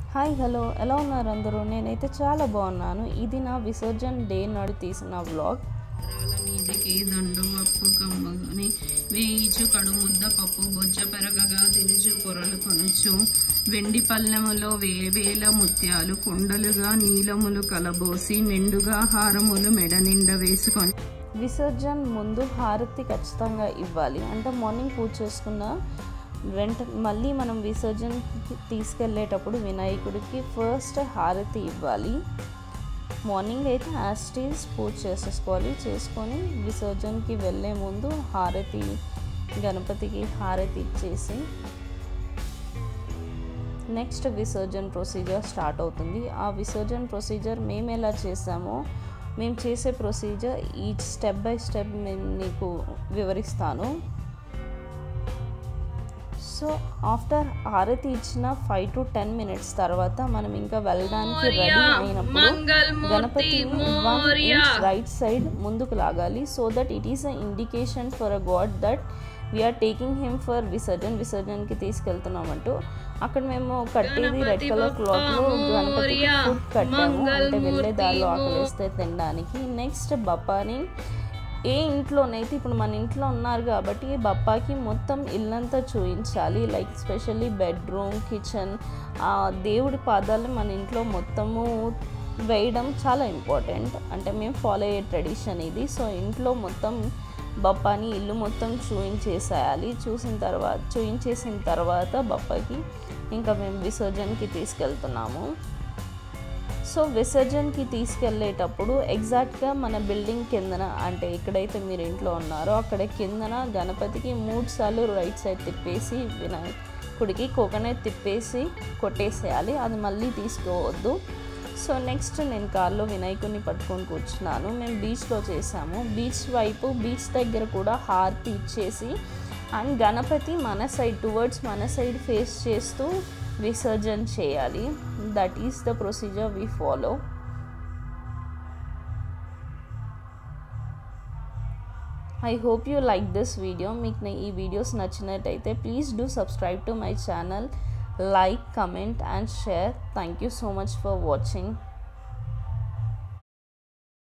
hi hello ఎలా ఉన్నారు అందరూ నేనైతే చాలా బాగున్నాను ఇది నా విసర్జన్ డే నాడు తీసిన వ్లాగ్ రాళ్ళ మీదికి దండు పప్పు కమ్మని వేయించు కడు ముద్ద పప్పు బొజ్జ పెరగగా తినుచు పొరలు కొనచ్చు వెండి పల్లెములో వేవేల ముత్యాలు కుండలుగా నీలములు కలబోసి మెండుగా హారములు మెడ నిండా వేసుకొని విసర్జన్ ముందు హారతి ఖచ్చితంగా ఇవ్వాలి అంటే మార్నింగ్ పూజ చేసుకున్న వెంట మళ్ళీ మనం విసర్జన్ తీసుకెళ్ళేటప్పుడు వినాయకుడికి ఫస్ట్ హారతి ఇవ్వాలి మార్నింగ్ అయితే యాస్టీస్ పూజ చేసేసుకోవాలి చేసుకొని విసర్జన్కి వెళ్ళే ముందు హారతి గణపతికి హారతి ఇచ్చేసి నెక్స్ట్ విసర్జన్ ప్రొసీజర్ స్టార్ట్ అవుతుంది ఆ విసర్జన్ ప్రొసీజర్ మేము ఎలా చేసామో మేము చేసే procedure each step by step నేను నీకు వివరిస్తాను సో ఆఫ్టర్ హారతి ఇచ్చిన ఫైవ్ టు టెన్ మినిట్స్ తర్వాత మనం ఇంకా వెళ్ళడానికి రెడీ అయినప్పుడు గణపతి వన్ రైట్ సైడ్ ముందుకు లాగాలి so that it is a indication for a god that we are taking him for visarjan విసర్జన్కి తీసుకెళ్తున్నామంటూ అక్కడ మేము కట్టేది రెడ్ కలర్ క్లాత్లో గణపతికి ఫుడ్ కట్టాము అంటే వెళ్ళే దారిలో ఆకలిస్తే తినడానికి నెక్స్ట్ బప్పాని ఏ ఇంట్లోనైతే ఇప్పుడు మన ఇంట్లో ఉన్నారు కాబట్టి బప్పాకి మొత్తం ఇల్లంతా చూపించాలి లైక్ స్పెషల్లీ బెడ్రూమ్ కిచెన్ దేవుడి పాదాలు మన ఇంట్లో మొత్తము వేయడం చాలా ఇంపార్టెంట్ అంటే మేము ఫాలో అయ్యే ట్రెడిషన్ ఇది సో ఇంట్లో మొత్తం బప్పాని ఇల్లు మొత్తం చూయించేసేయాలి చూసిన తర్వాత చూయించేసిన తర్వాత బప్పాకి ఇంకా మేము విసర్జనకి తీసుకెళ్తున్నాము సో విసర్జన్కి తీసుకెళ్ళేటప్పుడు ఎగ్జాక్ట్గా మన బిల్డింగ్ కిందన అంటే ఎక్కడైతే మీరు ఇంట్లో ఉన్నారో అక్కడ కిందన గణపతికి మూడు సార్లు రైట్ సైడ్ తిప్పేసి వినాయకుడికి కోకోనట్ తిప్పేసి కొట్టేసేయాలి అది మళ్ళీ తీసుకోవద్దు సో నెక్స్ట్ నేను కార్లో వినాయకుడిని పట్టుకొని కూర్చున్నాను మేము బీచ్లో చేసాము బీచ్ వైపు బీచ్ దగ్గర కూడా హారతి ఇచ్చేసి అండ్ గణపతి మన సైడ్ టువర్డ్స్ మన సైడ్ ఫేస్ చేస్తూ విసర్జన్ చేయాలి that is the procedure we follow I hope you like this video మీకు ఈ వీడియోస్ నచ్చినట్టయితే please do subscribe to my channel like comment and share thank you so much for watching